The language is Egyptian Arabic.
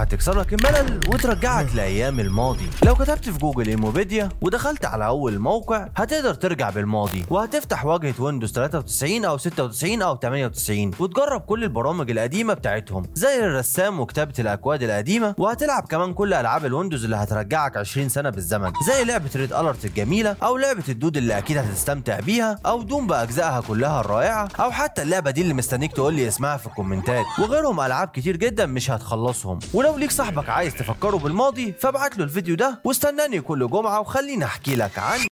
هتكسر لك الملل وترجعك لايام الماضي لو كتبت في جوجل ايموبيديا ودخلت على اول موقع هتقدر ترجع بالماضي وهتفتح واجهه ويندوز 93 او 96 او 98 وتجرب كل البرامج القديمه بتاعتهم زي الرسام وكتابه الاكواد القديمه وهتلعب كمان كل العاب الويندوز اللي هترجعك 20 سنه بالزمن زي لعبه ريد الرت الجميله او لعبه الدود اللي اكيد هتستمتع بيها او دوم باجزائها كلها الرائعه او حتى اللعبه دي اللي مستنيك تقول لي اسمها في الكومنتات وغيرهم العاب كتير جدا مش هتخلصهم ولو ليك صاحبك عايز تفكره بالماضي فابعت له الفيديو ده واستناني كل جمعه وخليني احكي لك عن